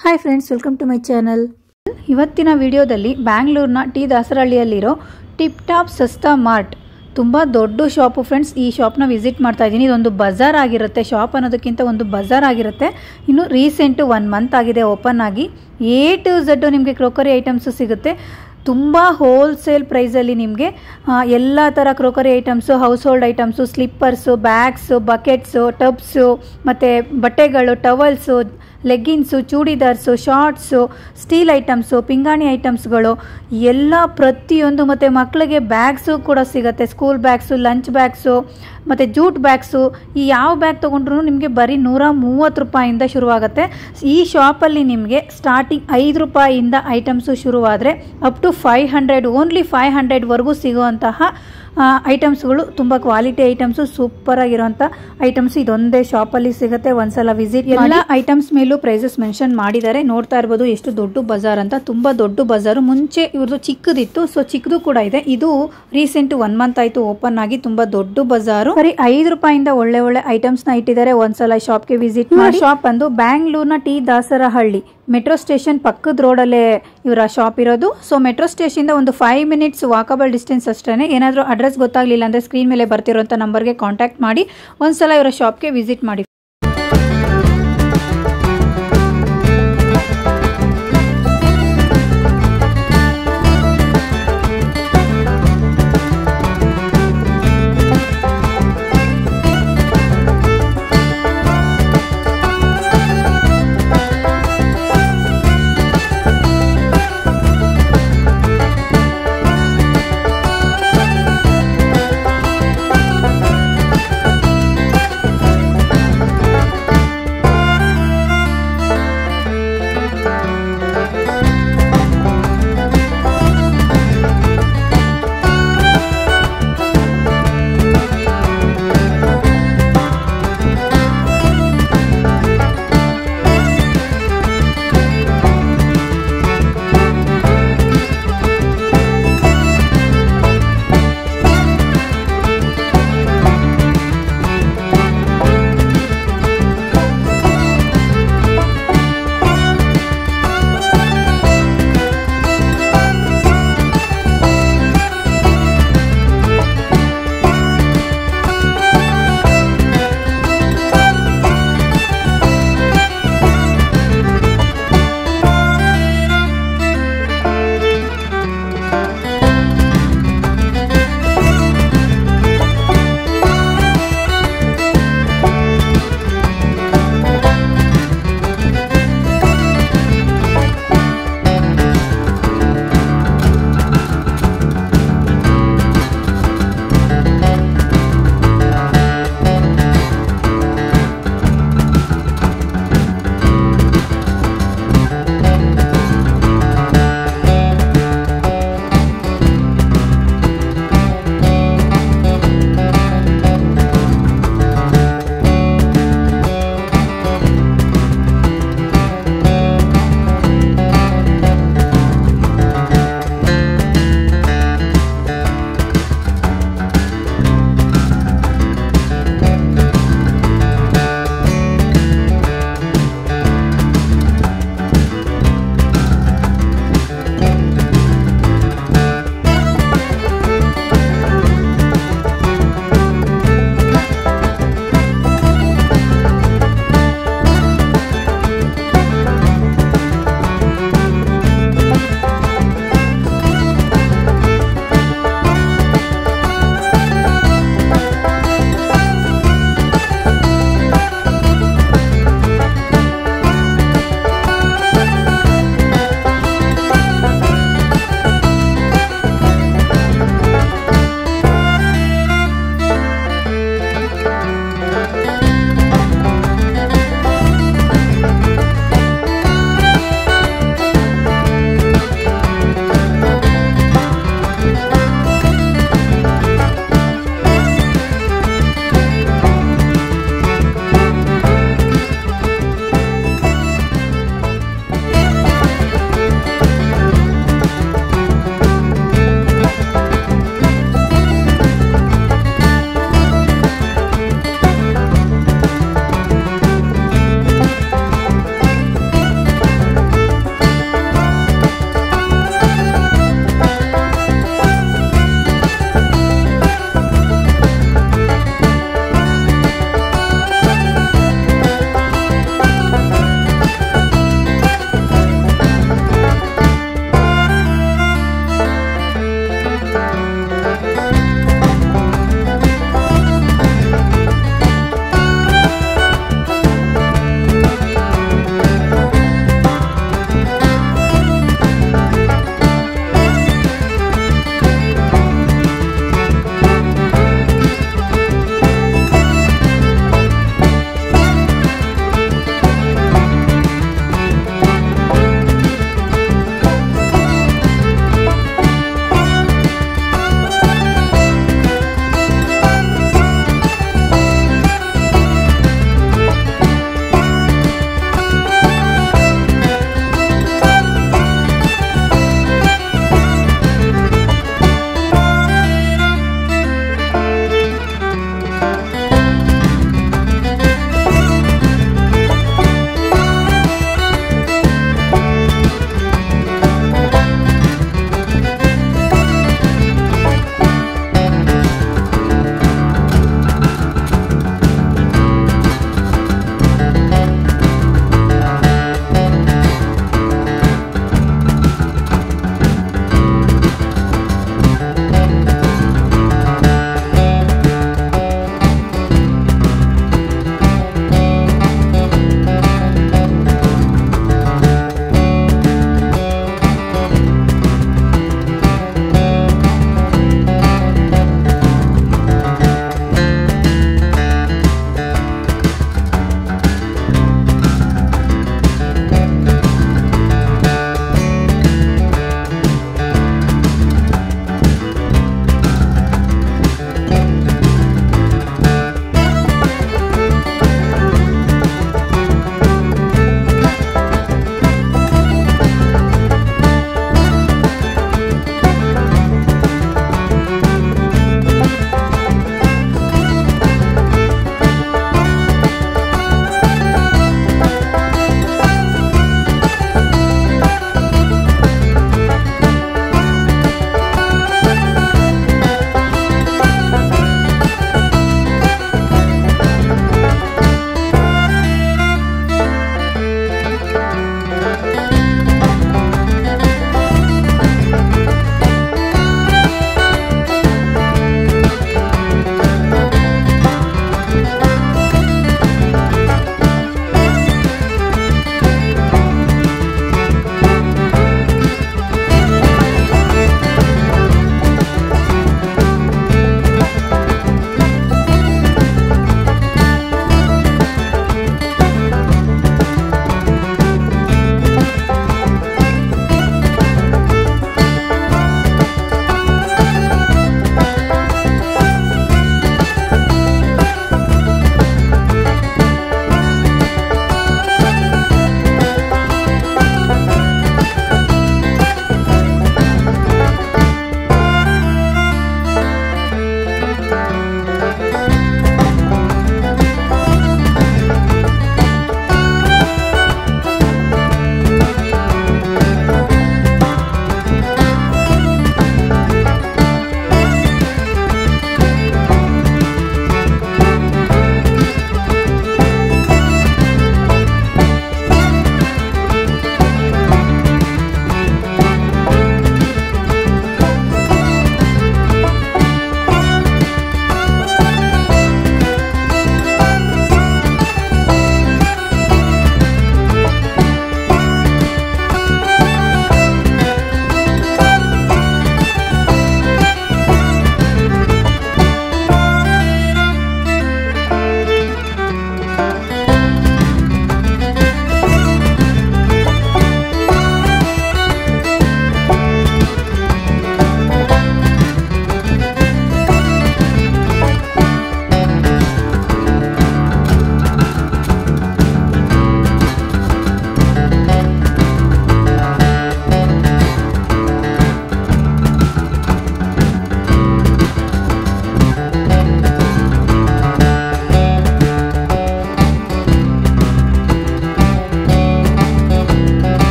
hi friends welcome to my channel ಇವತ್ತಿನ ವಿಡಿಯೋದಲ್ಲಿ ಬ್ಯಾಂಗ್ಳೂರ್ನ ಟಿ ದಾಸರಹಳ್ಳಿಯಲ್ಲಿರೋ ಟಿಪ್ ಟಾಪ್ ಸಸ್ತಾ ಮಾರ್ಟ್ ತುಂಬ ದೊಡ್ಡ ಶಾಪು ಫ್ರೆಂಡ್ಸ್ ಈ ಶಾಪ್ನ ವಿಸಿಟ್ ಮಾಡ್ತಾ ಇದ್ದೀನಿ ಇದೊಂದು ಬಜಾರ್ ಆಗಿರುತ್ತೆ ಶಾಪ್ ಅನ್ನೋದಕ್ಕಿಂತ ಒಂದು ಬಜಾರ್ ಆಗಿರುತ್ತೆ ಇನ್ನು ರೀಸೆಂಟು ಒನ್ ಮಂತ್ ಆಗಿದೆ ಓಪನ್ ಆಗಿ ಎ ಟು ಝಡ್ಡು ನಿಮಗೆ ಕ್ರೋಕರಿ ಐಟಮ್ಸು ಸಿಗುತ್ತೆ ತುಂಬ ಹೋಲ್ಸೇಲ್ ಪ್ರೈಸಲ್ಲಿ ನಿಮಗೆ ಎಲ್ಲ ಥರ crockery items household items slippers bags buckets tubs ಮತ್ತು ಬಟ್ಟೆಗಳು towels leggings churidars shorts steel items ಪಿಂಗಾಣಿ ಐಟಮ್ಸ್ಗಳು ಎಲ್ಲ ಪ್ರತಿಯೊಂದು ಮತ್ತು ಮಕ್ಕಳಿಗೆ ಬ್ಯಾಗ್ಸು ಕೂಡ ಸಿಗುತ್ತೆ ಸ್ಕೂಲ್ ಬ್ಯಾಗ್ಸು ಲಂಚ್ ಬ್ಯಾಗ್ಸು ಮತ್ತು ಜೂಟ್ ಬ್ಯಾಗ್ಸು ಈ ಯಾವ ಬ್ಯಾಗ್ ತೊಗೊಂಡ್ರು ನಿಮಗೆ ಬರೀ ನೂರ ಮೂವತ್ತು ರೂಪಾಯಿಂದ ಶುರುವಾಗುತ್ತೆ ಈ ಶಾಪಲ್ಲಿ ನಿಮಗೆ ಸ್ಟಾರ್ಟಿಂಗ್ ಐದು ರೂಪಾಯಿಯಿಂದ ಐಟಮ್ಸು ಶುರುವಾದರೆ up to five hundred only five ಹಂಡ್ರೆಡ್ವರೆಗೂ ಸಿಗುವಂತಹ ಐಟಮ್ಸ್ಗಳು ತುಂಬ ಕ್ವಾಲಿಟಿ ಐಟಮ್ಸು ಸೂಪರ್ ಆಗಿರೋಂಥ ಐಟಮ್ಸ್ ಇದೊಂದೇ ಶಾಪಲ್ಲಿ ಸಿಗುತ್ತೆ ಒಂದ್ಸಲ ವಿಸಿಟ್ ಎಲ್ಲ ಐಟಮ್ಸ್ ಮೇಲೂ ಪ್ರೈಸಸ್ ಮೆನ್ಷನ್ ಮಾಡಿದ್ದಾರೆ ನೋಡ್ತಾ ಇರ್ಬೋದು ಎಷ್ಟು ದೊಡ್ಡ ಬಜಾರ್ ಅಂತ ತುಂಬ ದೊಡ್ಡ ಬಜಾರು ಮುಂಚೆ ಇವ್ರದ್ದು ಚಿಕ್ಕದಿತ್ತು ಸೊ ಚಿಕ್ಕದು ಕೂಡ ಇದೆ ಇದು ರೀಸೆಂಟ್ ಒನ್ ಮಂತ್ ಆಯ್ತು ಓಪನ್ ಆಗಿ ತುಂಬಾ ದೊಡ್ಡ ಬಜಾರು ಬರೀ ಐದು ರೂಪಾಯಿಂದ ಒಳ್ಳೆ ಒಳ್ಳೆ ಐಟಮ್ಸ್ ನ ಇಟ್ಟಿದ್ದಾರೆ ಒಂದ್ಸಲ ಶಾಪ್ಗೆ ವಿಸಿಟ್ ಮಾಡಿ ಶಾಪ್ ಬಂದು ಬ್ಯಾಂಗ್ಳೂರ್ನ ಟಿ ದಾಸರಹಳ್ಳಿ ಮೆಟ್ರೋ ಸ್ಟೇಷನ್ ಪಕ್ಕದ ರೋಡಲ್ಲೇ ಇವರ ಶಾಪ್ ಇರೋದು ಸೊ ಮೆಟ್ರೋ ಸ್ಟೇಷನ್ ಒಂದು ಫೈವ್ ಮಿನಿಟ್ಸ್ ವಾಕಬಲ್ ಡಿಸ್ಟೆನ್ಸ್ ಅಷ್ಟೇ ಏನಾದರೂ ಅಡ್ರೆಸ್ ಗೊತ್ತಾಗ್ಲಿಲ್ಲ ಅಂದ್ರೆ ಸ್ಕ್ರೀನ್ ಮೇಲೆ ಬರ್ತಿರೋಂಥ ನಂಬರ್ಗೆ ಕಾಂಟ್ಯಾಕ್ಟ್ ಮಾಡಿ ಒಂದ್ಸಲ ಇವರ ಶಾಪ್ಗೆ ವಿಸಿಟ್ ಮಾಡಿ